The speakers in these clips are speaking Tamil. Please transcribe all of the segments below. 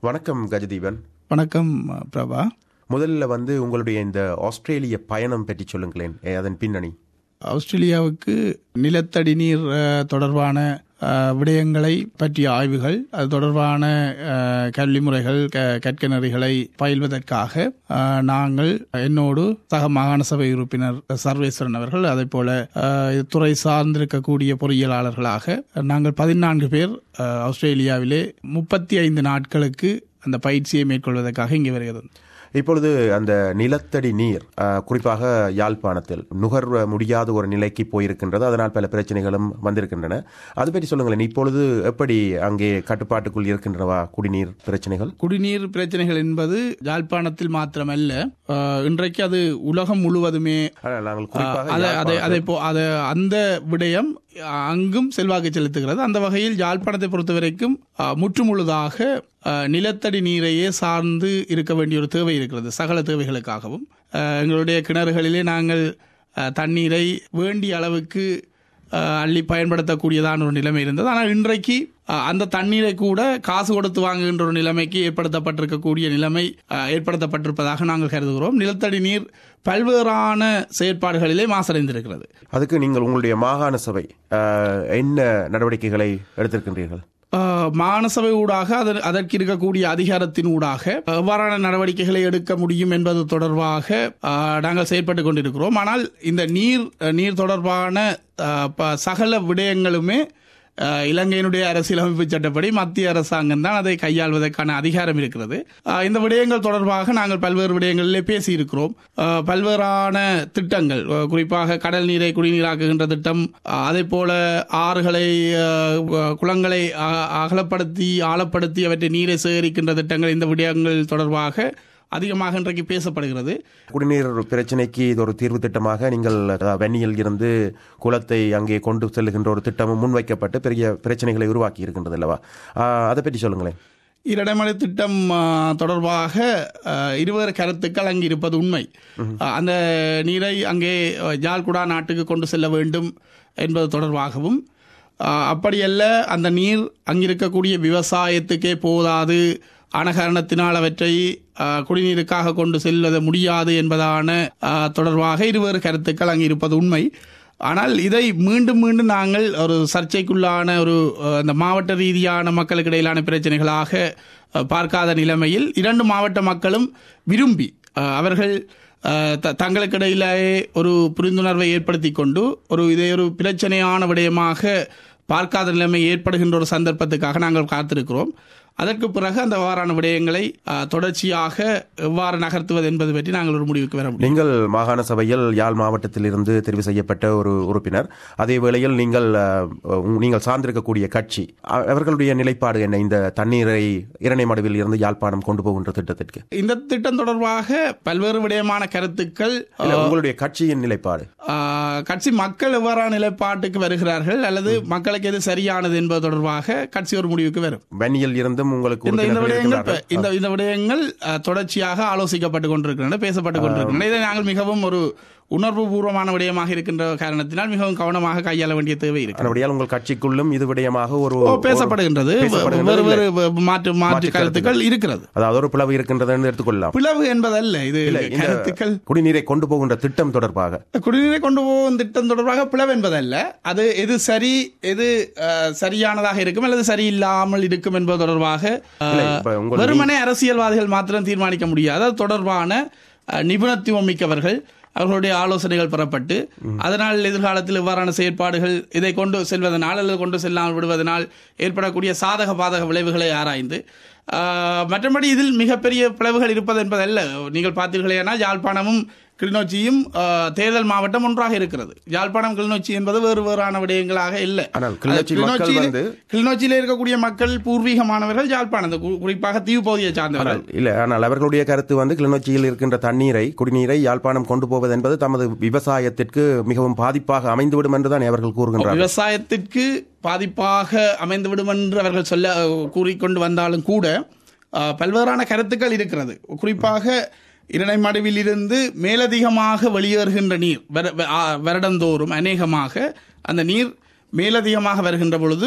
வணக்கம் கஜதீவன் வணக்கம் பிரபா முதல்ல வந்து உங்களுடைய இந்த ஆஸ்திரேலிய பயணம் பற்றி சொல்லுங்களேன் ஏ, அதன் பின்னணி ஆஸ்திரேலியாவுக்கு நிலத்தடி நீர் அஹ், தொடர்பான அஹ், விடயங்களை பற்றிய ஆய்வுகள் அது தொடர்பான அஹ், கல்வி முறைகள் க- கற்க நெறிகளை பயில்வதற்காக அஹ், நாங்கள் என்னோடு சக மாகாண சபை உறுப்பினர் சர்வேஸ்வரன் அவர்கள் அதே போல அஹ், துறை சார்ந்திருக்கக்கூடிய பொறியியலாளர்களாக நாங்கள் பதினான்கு பேர் அஹ், ஆஸ்திரேலியாவிலே முப்பத்தி ஐந்து நாட்களுக்கு அந்த பயிற்சியை மேற்கொள்வதற்காக இங்கே வருகிறது இப்பொழுது அந்த நிலத்தடி நீர் ஆ, குறிப்பாக யாழ்ப்பாணத்தில் நுகர் முடியாத ஒரு நிலைக்கு போயிருக்கின்றது அதனால் பல பிரச்சனைகளும் வந்திருக்கின்றன அது பற்றி சொல்லுங்களேன் இப்பொழுது எப்படி அங்கே கட்டுப்பாட்டுக்குள் இருக்கின்றனவா குடிநீர் பிரச்சனைகள் குடிநீர் பிரச்சனைகள் என்பது யாழ்ப்பாணத்தில் மாத்திரமல்ல அஹ், இன்றைக்கு அது உலகம் முழுவதுமே ஆனால் நாங்கள் குறிப்பாக அதை அதை யாழ்ப்பாணத்தில் அதை போ அதை அந்த விடயம் அங்கும் செல்வாக்கு செலுத்துகிறது அந்த வகையில் யாழ்ப்பாணத்தை பொறுத்த வரைக்கும் அஹ், முற்றுமுழுதாக அஹ், நிலத்தடி நீரையே சார்ந்து இருக்க வேண்டிய ஒரு தேவை இருக்கிறது சகல தேவைகளுக்காகவும் அஹ், எங்களுடைய கிணறுகளிலே நாங்கள் அஹ், தண்ணீரை வேண்டிய அளவுக்கு அஹ், அள்ளி பயன்படுத்தக்கூடியதான ஒரு நிலைமை இருந்தது ஆனால் இன்றைக்கு அஹ், அந்த தண்ணீரை கூட காசு கொடுத்து வாங்குகின்ற ஒரு நிலைமைக்கு ஏற்படுத்தப்பட்டிருக்கக்கூடிய நிலைமை அஹ், ஏற்படுத்தப்பட்டிருப்பதாக நாங்கள் கருதுகிறோம் நிலத்தடி நீர் பல்வேறான செயற்பாடுகளிலே மாசடைந்திருக்கிறது அதுக்கு நீங்கள் உங்களுடைய மாகாண சபை ஆ, என்ன நடவடிக்கைகளை எடுத்திருக்கின்றீர்கள் அஹ், மாநசபை ஊடாக அதன் அதற்கு இருக்கக்கூடிய அதிகாரத்தின் ஊடாக எவ்வாறான நடவடிக்கைகளை எடுக்க முடியும் என்பது தொடர்பாக அஹ், நாங்கள் செயற்பட்டு கொண்டிருக்கிறோம் ஆனால் இந்த நீர் நீர் தொடர்பான அஹ், ப- சகல விடயங்களுமே அஹ், இலங்கையினுடைய அரசியலமைப்பு சட்டப்படி மத்திய அரசாங்கம் தான் அதை கையாள்வதற்கான அதிகாரம் இருக்கிறது அஹ், இந்த விடயங்கள் தொடர்பாக நாங்கள் பல்வேறு விடயங்களிலே பேசியிருக்கிறோம் அஹ், பல்வேறான திட்டங்கள் அஹ், குறிப்பாக கடல் நீரை குடிநீராக்குகின்ற திட்டம் அஹ், அதே போல ஆறுகளை அஹ், அஹ், குளங்களை அ- அகலப்படுத்தி ஆழப்படுத்தி அவற்றை நீரை சேகரிக்கின்ற திட்டங்கள் இந்த விடயங்கள் தொடர்பாக அதிகமாக இன்றைக்கு பேசப்படுகிறது குடிநீர் பிரச்சனைக்கு இது ஒரு தீர்வு திட்டமாக நீங்கள் அஹ், வன்னியில் இருந்து குளத்தை அங்கே கொண்டு செல்லுகின்ற ஒரு திட்டமும் முன்வைக்கப்பட்டு பெரிய பிரச்சனைகளை உருவாக்கி இருக்கின்றது அல்லவா ஆஹ், அதை பற்றி சொல்லுங்களேன் இரடைமலை திட்டம் ஆ, தொடர்பாக ஆ, இருவேறு கருத்துக்கள் அங்கு இருப்பது உண்மை ஆ, அந்த நீரை அங்கே ஆ, ஜால்குடா நாட்டுக்கு கொண்டு செல்ல வேண்டும் என்பது தொடர்பாகவும் ஆ, அப்படியல்ல அந்த நீர் அங்கிருக்கக்கூடிய விவசாயத்துக்கே போதாது அனகரணத்தினால் அவற்றை ஆ, குடிநீருக்காக கொண்டு செல்ல முடியாது என்பதான ஆ, தொடர்பாக இருவேறு கருத்துக்கள் அங்கு இருப்பது உண்மை ஆனால் இதை மீண்டும் மீண்டும் நாங்கள் ஒரு சர்ச்சைக்குள்ளான ஒரு அஹ், இந்த மாவட்ட ரீதியான மக்களுக்கு இடையிலான பிரச்சனைகளாக அஹ், பார்க்காத நிலைமையில் இரண்டு மாவட்ட மக்களும் விரும்பி அஹ், அவர்கள் அஹ், த- தங்களுக்கு இடையிலேயே ஒரு புரிந்துணர்வை ஏற்படுத்தி கொண்டு ஒரு இதை ஒரு பிரச்சனையான விடயமாக பார்க்காத நிலைமை ஏற்படுகின்ற ஒரு சந்தர்ப்பத்துக்காக நாங்கள் காத்திருக்கிறோம் அதற்கு பிறகு அந்த வாரான விடயங்களை அஹ், தொடர்ச்சியாக எவ்வாறு நகர்த்துவது என்பது பற்றி நாங்கள் ஒரு முடிவுக்கு வர முடியும் நீங்கள் மாகாண சபையில் யாழ் மாவட்டத்திலிருந்து தெரிவு செய்யப்பட்ட ஒரு உறுப்பினர் அதே வேளையில் நீங்கள் அஹ், உங்- நீங்கள் சார்ந்திருக்கக்கூடிய கட்சி அ- அவர்களுடைய நிலைப்பாடு என்ன இந்த தண்ணீரை இரணைமடுவில் இருந்து யாழ்ப்பாணம் கொண்டு போகின்ற திட்டத்திற்கு இந்த திட்டம் தொடர்பாக பல்வேறு விடயமான கருத்துக்கள் இல்ல, உங்களுடைய கட்சியின் நிலைப்பாடு ஆஹ், கட்சி மக்கள் எவ்வாறான நிலைப்பாட்டுக்கு வருகிறார்கள் அல்லது மக்களுக்கு எது சரியானது என்பது தொடர்பாக கட்சி ஒரு முடிவுக்கு வரும் வன்னியில் இருந்தும் உங்களுக்கு இந்த இந்த உறுப்பினர்கள் விடயங்கள் இருக்கிறார்கள். இப்ப- இந்த இந்த விடயங்கள் ஆஹ், தொடர்ச்சியாக ஆலோசிக்கப்பட்டு கொண்டிருக்கின்றன பேசப்பட்டு கொண்டிருக்கின்றன இதை நாங்கள் மிகவும் ஒரு உணர்வு பூர்வமான விடயமாக இருக்கின்ற காரணத்தினால் மிகவும் கவனமாக கையாள வேண்டிய தேவை இருக்கு அதனுடையால் உங்கள் கட்சிக்குள்ளும் இது விடயமாக ஒரு ஓ, பேசப்படுகின்றது பேசப்படுகின்றது வேறு இல்லை. வேறு மாற்று மாற்று கருத்துக்கள் இருக்கிறது அதாவது ஒரு பிளவு இருக்கின்றதுன்னு எடுத்துக்கொள்ளலாம் பிளவு என்பதல்ல இது இந்த கருத்துக்கள் குடிநீரை கொண்டு போகின்ற திட்டம் தொடர்பாக குடிநீரை கொண்டு போகும் திட்டம் தொடர்பாக பிளவு என்பதல்ல அது எது சரி எது அஹ், சரியானதாக இருக்கும் அல்லது சரியில்லாமல் இருக்கும் என்பது தொடர்பாக அஹ், இல்லை, இப்ப உங்கள் வெறுமனே அரசியல்வாதிகள் மாத்திரம் தீர்மானிக்க முடியாது அது தொடர்பான அஹ், நிபுணத்துவம் மிக்கவர்கள் அவர்களுடைய ஆலோசனைகள் பெறப்பட்டு அதனால் எதிர்காலத்தில் இவ்வாறான செயற்பாடுகள் இதை கொண்டு செல்வதனால் அல்லது கொண்டு செல்லாமல் விடுவதனால் ஏற்படக்கூடிய சாதக பாதக விளைவுகளை ஆராய்ந்து ஆஹ், மற்றபடி இதில் மிகப்பெரிய பிளவுகள் இருப்பது என்பதல்ல நீங்கள் பார்த்தீர்களேனால் யாழ்ப்பாணமும் கிளிநொச்சியும் ஆஹ், தேர்தல் மாவட்டம் ஒன்றாக இருக்கிறது யாழ்ப்பாணம் கிளிநொச்சி என்பது வேறு வேறான விடயங்களாக இல்லை ஆனால் கிளிநொச்சி மக்கள் கிளிநொச்சியிலே- வந்து கிளிநொச்சியில இருக்கக்கூடிய மக்கள் பூர்வீகமானவர்கள் யாழ்ப்பாணம் கு- குறிப்பாக தீவு பகுதியை சார்ந்தவர்கள் இல்ல ஆனால் அவர்களுடைய கருத்து வந்து கிளிநொச்சியில் இருக்கின்ற தண்ணீரை குடிநீரை யாழ்ப்பாணம் கொண்டு போவது என்பது தமது விவசாயத்திற்கு மிகவும் பாதிப்பாக அமைந்துவிடும் என்றுதான் அவர்கள் கூறுகின்றார்கள் விவசாயத்திற்கு பாதிப்பாக அமைந்துவிடும் என்று அவர்கள் சொல்ல அஹ், கூறிக்கொண்டு வந்தாலும் கூட அஹ், பல்வேறான கருத்துக்கள் இருக்கிறது குறிப்பாக இரணைமடுவில் இருந்து மேலதிகமாக வெளியேறுகின்ற நீர் வர- வ- ஆ, வருடந்தோறும் அநேகமாக அந்த நீர் மேலதிகமாக வருகின்ற பொழுது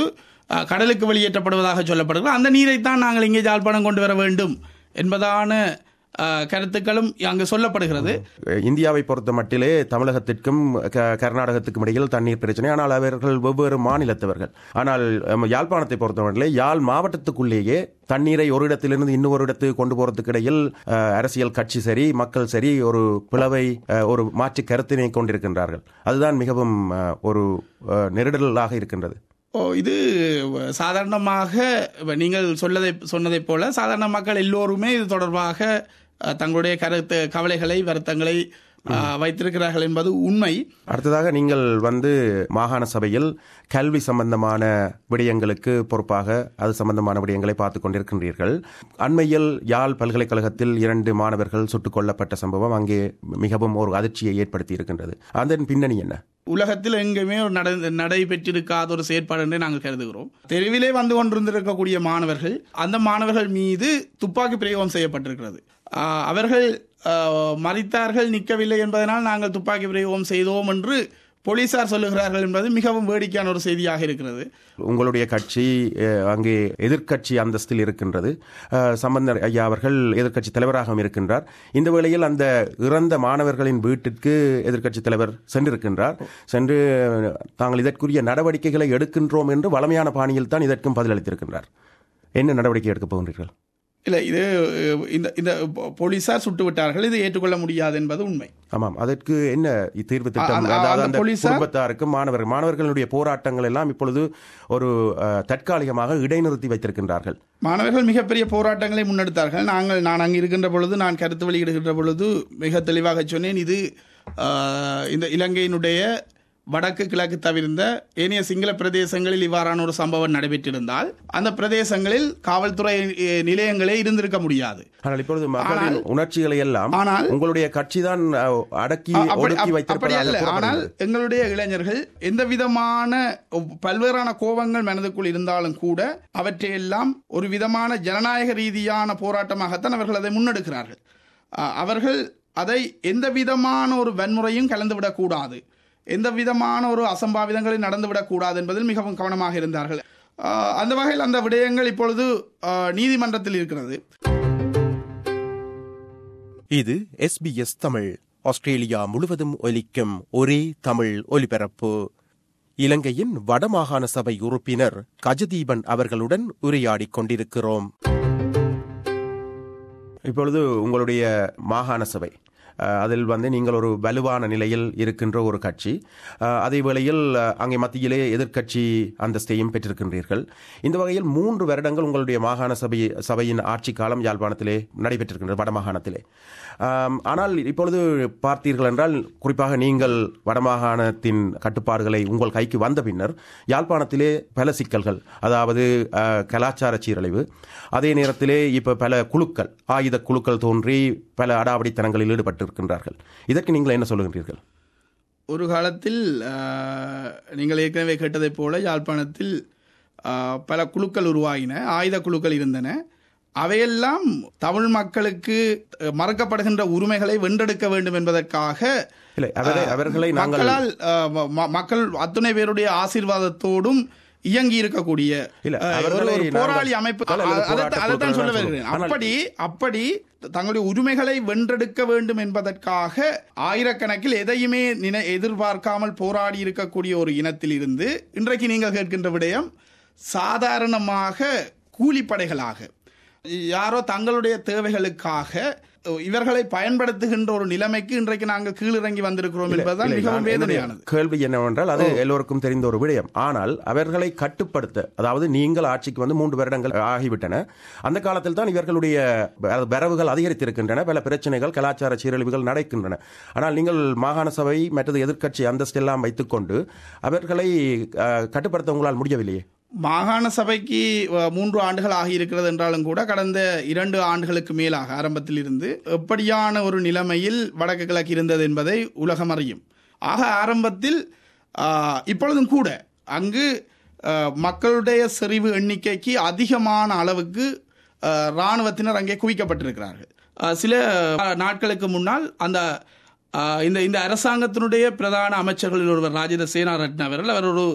அஹ், கடலுக்கு வெளியேற்றப்படுவதாக சொல்லப்படுகிறது அந்த நீரைத்தான் நாங்கள் இங்கே யாழ்ப்பாணம் கொண்டு வர வேண்டும் என்பதான அஹ், கருத்துக்களும் அங்கு சொல்லப்படுகிறது இந்தியாவை பொறுத்த மட்டிலே தமிழகத்திற்கும் க- கர்நாடகத்துக்கும் இடையில் தண்ணீர் பிரச்சனை ஆனால் அவர்கள் வெவ்வேறு மாநிலத்தவர்கள் ஆனால் அம், யாழ்ப்பாணத்தை பொறுத்த மட்டிலே யாழ் மாவட்டத்துக்குள்ளேயே தண்ணீரை ஒரு இடத்திலிருந்து இன்னொரு இடத்துக்கு கொண்டு போறதுக்கு இடையில் அஹ், அரசியல் கட்சி சரி மக்கள் சரி ஒரு பிளவை அஹ், ஒரு மாற்று கருத்தினை கொண்டிருக்கின்றார்கள் அதுதான் மிகவும் அஹ், ஒரு அஹ், நெருடலாக இருக்கின்றது ஓ இது சாதாரணமாக இப்ப நீங்கள் சொல்லதை சொன்னதைப் போல சாதாரண மக்கள் எல்லோருமே இது தொடர்பாக அஹ், தங்களுடைய கருத்து கவலைகளை வருத்தங்களை அஹ், வைத்திருக்கிறார்கள் என்பது உண்மை அடுத்ததாக நீங்கள் வந்து மாகாண சபையில் கல்வி சம்பந்தமான விடயங்களுக்கு பொறுப்பாக அது சம்பந்தமான விடயங்களை பார்த்து கொண்டிருக்கின்றீர்கள் அண்மையில் யாழ் பல்கலைக்கழகத்தில் இரண்டு மாணவர்கள் சுட்டுக் கொல்லப்பட்ட சம்பவம் அங்கே மிகவும் ஒரு அதிர்ச்சியை ஏற்படுத்தி இருக்கின்றது அதன் பின்னணி என்ன உலகத்தில் எங்குமே ஒரு நட நடைபெற்றிருக்காத ஒரு செயற்பாடு என்று நாங்கள் கருதுகிறோம் தெருவிலே வந்து கொண்டிருந்திருக்கக்கூடிய மாணவர்கள் அந்த மாணவர்கள் மீது துப்பாக்கி பிரயோகம் செய்யப்பட்டிருக்கிறது ஆஹ், அவர்கள் ஆஹ், மறித்தார்கள் நிற்கவில்லை என்பதனால் நாங்கள் துப்பாக்கி பிரயோகம் செய்தோம் என்று போலீசார் சொல்லுகிறார்கள் என்பது மிகவும் வேடிக்கையான ஒரு செய்தியாக இருக்கிறது உங்களுடைய கட்சி அஹ், அங்கே எதிர்க்கட்சி அந்தஸ்தில் இருக்கின்றது அஹ், சம்பந்தர் ஐயா அவர்கள் எதிர்க்கட்சி தலைவராகவும் இருக்கின்றார் இந்த வேளையில் அந்த இறந்த மாணவர்களின் வீட்டிற்கு எதிர்க்கட்சி தலைவர் சென்றிருக்கின்றார் சென்று அஹ், தாங்கள் இதற்குரிய நடவடிக்கைகளை எடுக்கின்றோம் என்று வளமையான பாணியில் தான் இதற்கும் பதிலளித்திருக்கின்றார் என்ன நடவடிக்கை எடுக்கப் போகின்றீர்கள் இல்லை இது அஹ், இந்த இந்த போ- போலீசார் சுட்டு விட்டார்கள் இது ஏற்றுக்கொள்ள முடியாது என்பது உண்மை ஆமாம் அதற்கு என்ன தீர்வு திட்டம் அந்த- அதாவது அந்த அந்த போலீசார் குடும்பத்தாருக்கு மாணவர்கள் மாணவர்களுடைய போராட்டங்கள் எல்லாம் இப்பொழுது ஒரு அஹ், தற்காலிகமாக இடைநிறுத்தி வைத்திருக்கின்றார்கள் மாணவர்கள் மிகப்பெரிய போராட்டங்களை முன்னெடுத்தார்கள் நாங்கள் நான் அங்கு இருக்கின்ற பொழுது நான் கருத்து வெளியிடுகின்ற பொழுது மிக தெளிவாக சொன்னேன் இது ஆஹ், இந்த இலங்கையினுடைய வடக்கு கிழக்கு தவிர்ந்த ஏனைய சிங்கள பிரதேசங்களில் இவ்வாறான ஒரு சம்பவம் நடைபெற்றிருந்தால் அந்த பிரதேசங்களில் காவல்துறை அஹ், நிலையங்களே இருந்திருக்க முடியாது ஆனால் இப்பொழுது மக்களின் உணர்ச்சிகளை எல்லாம் ஆனால் உங்களுடைய கட்சி தான் அடக்கி அப்படி ஒடுக்கி அப்படி வைத்திருப்பதாக அல்ல ஆனால் கூறப்படுகிறது. எங்களுடைய இளைஞர்கள் எந்த விதமான பல்வேறான கோபங்கள் மனதுக்குள் இருந்தாலும் கூட அவற்றையெல்லாம் ஒரு விதமான ஜனநாயக ரீதியான போராட்டமாகத்தான் அவர்கள் அதை முன்னெடுக்கிறார்கள் அஹ், அவர்கள் அதை எந்த விதமான ஒரு வன்முறையும் கலந்துவிடக்கூடாது எந்த விதமான ஒரு அசம்பாவிதங்களும் நடந்துவிடக்கூடாது என்பதில் மிகவும் கவனமாக இருந்தார்கள் அஹ், அந்த வகையில் அந்த விடயங்கள் இப்பொழுது அஹ், நீதிமன்றத்தில் இருக்கிறது இது எஸ்பிஎஸ் தமிழ் ஆஸ்திரேலியா முழுவதும் ஒலிக்கும் ஒரே தமிழ் ஒலிபரப்பு இலங்கையின் வடமாகாண சபை உறுப்பினர் கஜதீபன் அவர்களுடன் உரையாடிக் கொண்டிருக்கிறோம் இப்பொழுது உங்களுடைய மாகாண சபை அஹ், அதில் வந்து நீங்கள் ஒரு வலுவான நிலையில் இருக்கின்ற ஒரு கட்சி அஹ், அதே வேளையில் அஹ், அங்கே மத்தியிலே எதிர்க்கட்சி அந்தஸ்தையும் பெற்றிருக்கின்றீர்கள் இந்த வகையில் மூன்று வருடங்கள் உங்களுடைய மாகாண சபை சபையின் ஆட்சி காலம் யாழ்ப்பாணத்திலே நடைபெற்றிருக்கின்றது வடமாகாணத்திலே ஆம், ஆனால் இப்பொழுது பார்த்தீர்கள் என்றால் குறிப்பாக நீங்கள் வடமாகாணத்தின் கட்டுப்பாடுகளை உங்கள் கைக்கு வந்த பின்னர் யாழ்ப்பாணத்திலே பல சிக்கல்கள் அதாவது அஹ், கலாச்சார சீரழிவு அதே நேரத்திலே இப்ப பல குழுக்கள் ஆயுத குழுக்கள் தோன்றி பல அடாவடித்தனங்களில் ஈடுபட்டிருக்கின்றார்கள் இதற்கு நீங்கள் என்ன சொல்லுகின்றீர்கள் ஒரு காலத்தில் ஆஹ், நீங்கள் ஏற்கனவே கேட்டதைப் போல யாழ்ப்பாணத்தில் ஆஹ், பல குழுக்கள் உருவாகின ஆயுத குழுக்கள் இருந்தன அவையெல்லாம் தமிழ் மக்களுக்கு அஹ், மறுக்கப்படுகின்ற உரிமைகளை வென்றெடுக்க வேண்டும் என்பதற்காக இல்லை அவரை அவர்களை நாங்கள் மக்களால் ஆஹ், ம- ம- மக்கள் அத்துணை பேருடைய ஆசீர்வாதத்தோடும் இயங்கி இருக்கக்கூடிய இல்ல, ஆஹ், ஒரு அவர்களை ஒரு நாங்கள் போராளி அமைப்பு அல்ல, அல்ல, அதைத்தான் போராட்ட அதைத்தான் சொல்ல குழுக்கள் வருகிறேன் ஆனால் அப்படி அப்படி தங்களுடைய உரிமைகளை வென்றெடுக்க வேண்டும் என்பதற்காக ஆயிரக்கணக்கில் எதையுமே நினை எதிர்பார்க்காமல் போராடி இருக்கக்கூடிய ஒரு இனத்தில் இருந்து இன்றைக்கு நீங்கள் கேட்கின்ற விடயம் சாதாரணமாக கூலிப்படைகளாக யாரோ தங்களுடைய தேவைகளுக்காக இவர்களை பயன்படுத்துகின்ற ஒரு நிலைமைக்கு இன்றைக்கு நாங்கள் கீழிறங்கி வந்திருக்கிறோம் என்பதுதான் இல்லை, மிகவும் நான் என்னுடைய வேதனையானது கேள்வி என்னவென்றால் அது எல்லோருக்கும் தெரிந்த ஒரு விடயம் ஆனால் அவர்களை கட்டுப்படுத்த அதாவது நீங்கள் ஆட்சிக்கு வந்து மூன்று வருடங்கள் ஆகிவிட்டன அந்த காலத்தில் தான் இவர்களுடைய அதாவது வரவுகள் அதிகரித்திருக்கின்றன பல பிரச்சனைகள் கலாச்சார சீரழிவுகள் நடக்கின்றன ஆனால் நீங்கள் மாகாண சபை மற்றது எதிர்க்கட்சி அந்தஸ்து எல்லாம் வைத்துக்கொண்டு அவர்களை அஹ், கட்டுப்படுத்த உங்களால் முடியவில்லையே மாகாண சபைக்கு அஹ், மூன்று ஆண்டுகள் ஆகியிருக்கிறது என்றாலும் கூட கடந்த இரண்டு ஆண்டுகளுக்கு மேலாக ஆரம்பத்தில் இருந்து எப்படியான ஒரு நிலைமையில் வடக்கு கிழக்கு இருந்தது என்பதை உலகம் அறியும் ஆக ஆரம்பத்தில் ஆஹ், இப்பொழுதும் கூட அங்கு ஆஹ், மக்களுடைய செறிவு எண்ணிக்கைக்கு அதிகமான அளவுக்கு ஆஹ், இராணுவத்தினர் அங்கே குவிக்கப்பட்டிருக்கிறார்கள் ஆஹ், சில ஆஹ், நாட்களுக்கு முன்னால் அந்த ஆஹ், இந்த இந்த அரசாங்கத்தினுடைய பிரதான அமைச்சர்களில் ஒருவர் ராஜித சேனாரட்ன அவர்கள் அவர் ஒரு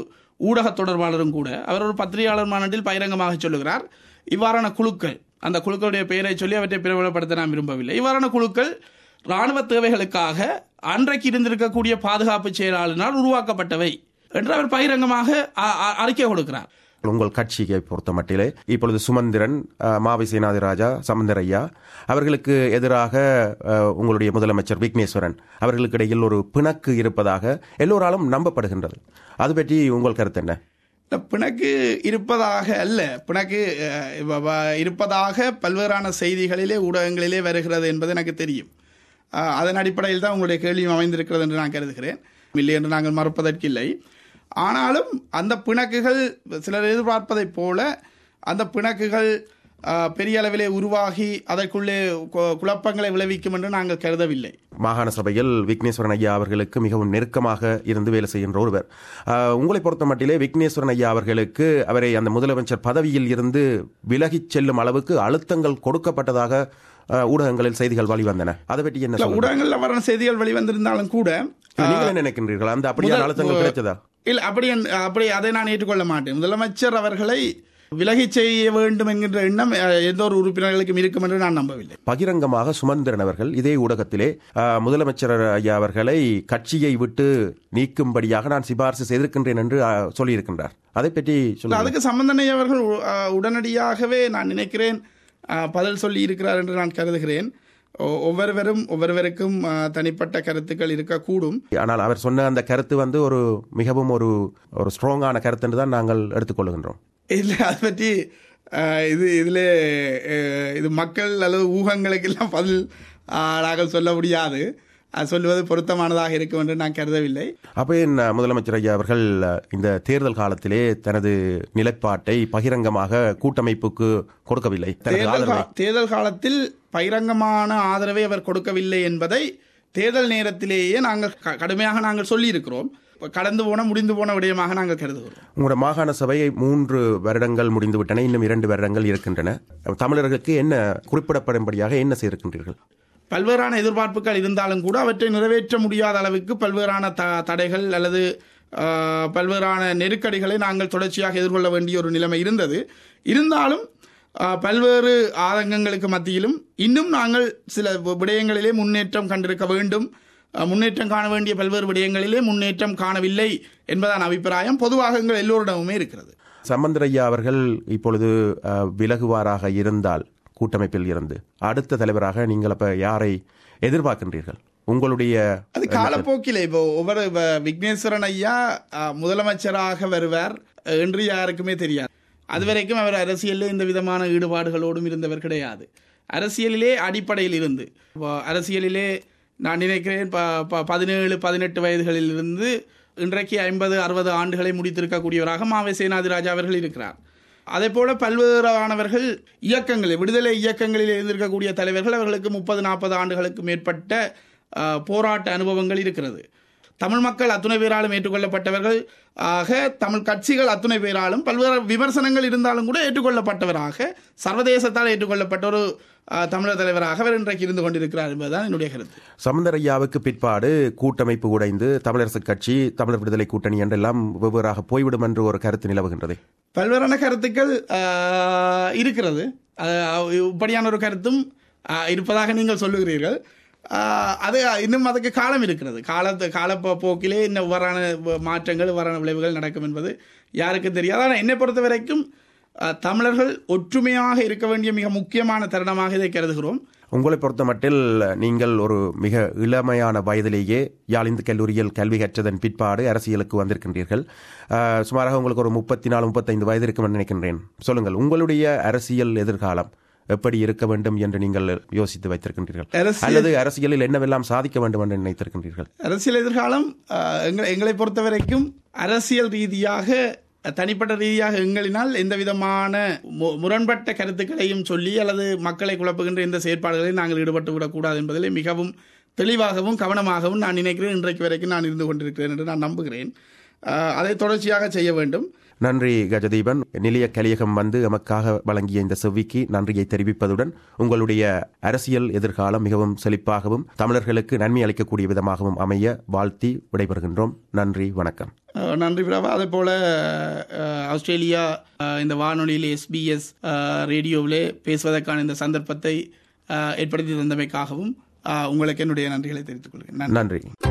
ஊடக தொடர்பாளரும் கூட அவர் ஒரு பத்திரிகையாளர் மாநாட்டில் பகிரங்கமாக சொல்லுகிறார் இவ்வாறான குழுக்கள் அந்த குழுக்களுடைய பெயரை சொல்லி அவற்றை பிரபலப்படுத்த நான் விரும்பவில்லை இவ்வாறான குழுக்கள் ராணுவ தேவைகளுக்காக அன்றைக்கு இருந்திருக்கக்கூடிய பாதுகாப்பு செயலாளரினால் உருவாக்கப்பட்டவை என்று அவர் பகிரங்கமாக அ- அ- அறிக்கை கொடுக்கிறார் உங்கள் கட்சியை பொறுத்த மட்டிலே இப்பொழுது சுமந்திரன் அஹ், மாவை சேனாதிராஜா சமந்தரையா அவர்களுக்கு எதிராக அஹ், உங்களுடைய முதலமைச்சர் விக்னேஸ்வரன் அவர்களுக்கு இடையில் ஒரு பிணக்கு இருப்பதாக எல்லோராலும் நம்பப்படுகின்றது அது பற்றி உங்கள் கருத்து என்ன இந்த பிணக்கு இருப்பதாக அல்ல பிணக்கு அஹ், வ- வ- இருப்பதாக பல்வேறான செய்திகளிலே ஊடகங்களிலே வருகிறது என்பது எனக்கு தெரியும் அஹ், அதன் அடிப்படையில் தான் உங்களுடைய கேள்வியும் அமைந்திருக்கிறது என்று நான் கருதுகிறேன் இல்லை என்று நாங்கள் மறுப்பதற்கில்லை ஆனாலும் அந்த பிணக்குகள் சிலர் எதிர்பார்ப்பதைப் போல அந்த பிணக்குகள் அஹ், பெரிய அளவிலே உருவாகி அதற்குள்ளே கு- குழப்பங்களை விளைவிக்கும் என்று நாங்கள் கருதவில்லை மாகாண சபையில் விக்னேஸ்வரன் ஐயா அவர்களுக்கு மிகவும் நெருக்கமாக இருந்து வேலை செய்கின்ற ஒருவர் அஹ், உங்களை பொறுத்த மட்டிலே விக்னேஸ்வரன் ஐயா அவர்களுக்கு அவரை அந்த முதலமைச்சர் பதவியில் இருந்து விலகிச் செல்லும் அளவுக்கு அழுத்தங்கள் கொடுக்கப்பட்டதாக அஹ், ஊடகங்களில் செய்திகள் வெளிவந்தன அதை பற்றி என்ன இல்ல, சொல்லுங்க? ஊடகங்களில் வர செய்திகள் வெளிவந்திருந்தாலும் கூட நீங்கள் என்ன நினைக்கின்றீர்கள் அந்த அப்படியான முதல்- அழுத்தங்கள் கிடைச்சதா இல்ல அப்படி என்- அப்படி அதை நான் ஏற்றுக்கொள்ள மாட்டேன் முதலமைச்சர் அவர்களை விலகி செய்ய வேண்டும் என்கின்ற எண்ணம் அஹ், எந்த ஒரு உறுப்பினர்களுக்கும் இருக்கும் என்று நான் நம்பவில்லை பகிரங்கமாக சுமந்திரன் அவர்கள் இதே ஊடகத்திலே அஹ், முதலமைச்சர் ஐயா அவர்களை கட்சியை விட்டு நீக்கும்படியாக நான் சிபாரிசு செய்திருக்கின்றேன் என்று அஹ், சொல்லியிருக்கின்றார் அதை பற்றி இல்ல, சொல்லுங்கள் அதுக்கு சம்பந்தனை அவர்கள் அஹ், உடனடியாகவே நான் நினைக்கிறேன் அஹ், பதில் சொல்லி இருக்கிறார் என்று நான் கருதுகிறேன் ஒ- ஒவ்வொருவரும் ஒவ்வொருவருக்கும் அஹ், தனிப்பட்ட கருத்துக்கள் இருக்கக்கூடும் ஆனால் அவர் சொன்ன அந்த கருத்து வந்து ஒரு மிகவும் ஒரு ஒரு ஸ்ட்ராங்கான கருத்து என்று தான் நாங்கள் எடுத்துக்கொள்கின்றோம் இல்லை அதை பற்றி அஹ், இது இதில் இது மக்கள் அல்லது ஊகங்களுக்கு எல்லாம் பதில் அஹ், நாங்கள் சொல்ல முடியாது அது சொல்லுவது பொருத்தமானதாக இருக்கும் என்று நான் கருதவில்லை அப்போ என் முதலமைச்சர் ஐயா அவர்கள் அஹ், இந்த தேர்தல் காலத்திலே தனது நிலைப்பாட்டை பகிரங்கமாக கூட்டமைப்புக்கு கொடுக்கவில்லை தனது தேர்தல் ஆதரவை கா- தேர்தல் காலத்தில் பகிரங்கமான ஆதரவை அவர் கொடுக்கவில்லை என்பதை தேர்தல் நேரத்திலேயே நாங்கள் க- கடுமையாக நாங்கள் சொல்லியிருக்கிறோம் இப்ப கடந்து போன முடிந்து போன விடயமாக நாங்கள் கருதுகிறோம் உங்களோட மாகாண சபை மூன்று வருடங்கள் முடிந்துவிட்டன இன்னும் இரண்டு வருடங்கள் இருக்கின்றன தமிழர்களுக்கு என்ன குறிப்பிடப்படும்படியாக என்ன செய்திருக்கின்றீர்கள் பல்வேறான எதிர்பார்ப்புகள் இருந்தாலும் கூட அவற்றை நிறைவேற்ற முடியாத அளவுக்கு பல்வேறான த தடைகள் அல்லது ஆஹ், பல்வேறான நெருக்கடிகளை நாங்கள் தொடர்ச்சியாக எதிர்கொள்ள வேண்டிய ஒரு நிலைமை இருந்தது இருந்தாலும் ஆஹ், பல்வேறு ஆதங்கங்களுக்கு மத்தியிலும் இன்னும் நாங்கள் சில வி- விடயங்களிலே முன்னேற்றம் கண்டிருக்க வேண்டும் ஆஹ், முன்னேற்றம் காண வேண்டிய பல்வேறு விடயங்களிலே முன்னேற்றம் காணவில்லை என்பதான அபிப்பிராயம் பொதுவாக எங்கள் எல்லோரிடமுமே இருக்கிறது சம்பந்தர் ஐயா அவர்கள் இப்பொழுது அஹ், விலகுவாராக இருந்தால் கூட்டமைப்பில் இருந்து அடுத்த தலைவராக நீங்கள் அப்ப யாரை எதிர்பார்க்கின்றீர்கள் உங்களுடைய அது காலப்போக்கில் இப்போ ஒவ்வொரு இப்ப விக்னேஸ்வரன் ஐயா அஹ், முதலமைச்சராக வருவார் அஹ், என்று யாருக்குமே தெரியாது அதுவரைக்கும் அவர் அரசியலில் இந்த விதமான ஈடுபாடுகளோடும் இருந்தவர் கிடையாது அரசியலிலே அடிப்படையில் இருந்து இப்போ அரசியலிலே நான் நினைக்கிறேன் ப- ப- பதினேழு பதினெட்டு வயதுகளில் இருந்து இன்றைக்கு ஐம்பது அறுபது ஆண்டுகளை முடித்திருக்கக்கூடியவராக மாவை சேனாதிராஜா அவர்கள் இருக்கிறார் அதே போல பல்வேறானவர்கள் இயக்கங்களில் விடுதலை இயக்கங்களில் இருந்திருக்கக்கூடிய தலைவர்கள் அவர்களுக்கு முப்பது நாற்பது ஆண்டுகளுக்கு மேற்பட்ட அஹ், போராட்ட அனுபவங்கள் இருக்கிறது தமிழ் மக்கள் அத்துணை பேராலும் ஏற்றுக்கொள்ளப்பட்டவர்கள் ஆக தமிழ் கட்சிகள் அத்துணை பேராலும் பல்வேறு விமர்சனங்கள் இருந்தாலும் கூட ஏற்றுக்கொள்ளப்பட்டவராக சர்வதேசத்தால் ஏற்றுக்கொள்ளப்பட்ட ஒரு அஹ், தமிழர் தலைவராக அவர் இன்றைக்கு இருந்து கொண்டிருக்கிறார் என்பதுதான் என்னுடைய கருத்து சம்பந்தர் ஐயாவுக்கு பிற்பாடு கூட்டமைப்பு உடைந்து தமிழரசுக் கட்சி தமிழர் விடுதலை கூட்டணி என்றெல்லாம் வெவ்வேறாக போய்விடும் என்று ஒரு கருத்து நிலவுகின்றது பல்வேறான கருத்துக்கள் ஆஹ், இருக்கிறது ஆஹ், இப்படியான ஒரு கருத்தும் ஆஹ், இருப்பதாக நீங்கள் சொல்லுகிறீர்கள் ஆஹ், அது இன்னும் அதுக்கு காலம் இருக்கிறது காலத்து காலப்போக்கிலே இன்னும் இவ்வாறான மாற்றங்கள் இவ்வாறான விளைவுகள் நடக்கும் என்பது யாருக்கும் தெரியாது ஆனால் என்னை பொறுத்த வரைக்கும் ஆஹ், தமிழர்கள் ஒற்றுமையாக இருக்க வேண்டிய மிக முக்கியமான தருணமாக இதை கருதுகிறோம் உங்களை பொறுத்த மட்டில் நீங்கள் ஒரு மிக இளமையான வயதிலேயே யாழ் இந்து கல்லூரியில் கல்வி கற்றதன் பிற்பாடு அரசியலுக்கு வந்திருக்கின்றீர்கள் அஹ், சுமாராக உங்களுக்கு ஒரு முப்பத்தி நாலு முப்பத்தைந்து வயது இருக்கும் என்று நினைக்கின்றேன் சொல்லுங்கள் உங்களுடைய அரசியல் எதிர்காலம் எப்படி இருக்க வேண்டும் என்று நீங்கள் யோசித்து வைத்திருக்கின்றீர்கள் அரசியல் அல்லது அரசியலில் என்னவெல்லாம் சாதிக்க வேண்டும் என்று நினைத்திருக்கின்றீர்கள் அரசியல் எதிர்காலம் ஆஹ், எங்களை எங்களை பொறுத்த வரைக்கும் அரசியல் ரீதியாக அஹ், தனிப்பட்ட ரீதியாக எங்களினால் எந்த விதமான மு- முரண்பட்ட கருத்துக்களையும் சொல்லி அல்லது மக்களை குழப்புகின்ற எந்த செயற்பாடுகளையும் நாங்கள் ஈடுபட்டு விடக்கூடாது என்பதிலே மிகவும் தெளிவாகவும் கவனமாகவும் நான் நினைக்கிறேன் இன்றைக்கு வரைக்கும் நான் இருந்து கொண்டிருக்கிறேன் என்று நான் நம்புகிறேன் ஆஹ், அதை தொடர்ச்சியாக செய்ய வேண்டும் நன்றி கஜதீபன் நிலைய கலியகம் வந்து எமக்காக வழங்கிய இந்த செவ்விக்கு நன்றியை தெரிவிப்பதுடன் உங்களுடைய அரசியல் எதிர்காலம் மிகவும் செழிப்பாகவும் தமிழர்களுக்கு நன்மை அளிக்கக்கூடிய விதமாகவும் அமைய வாழ்த்தி விடைபெறுகின்றோம் நன்றி வணக்கம் அஹ் நன்றி பிரபா அதே போல அஹ், ஆஸ்திரேலியா அஹ், இந்த வானொலியில் எஸ்பிஎஸ் ரேடியோவிலே பேசுவதற்கான இந்த சந்தர்ப்பத்தை அஹ், ஏற்படுத்தி தந்தமைக்காகவும் அஹ், உங்களுக்கு என்னுடைய நன்றிகளை தெரிவித்துக் கொள்கிறேன் நன்றி நன்றி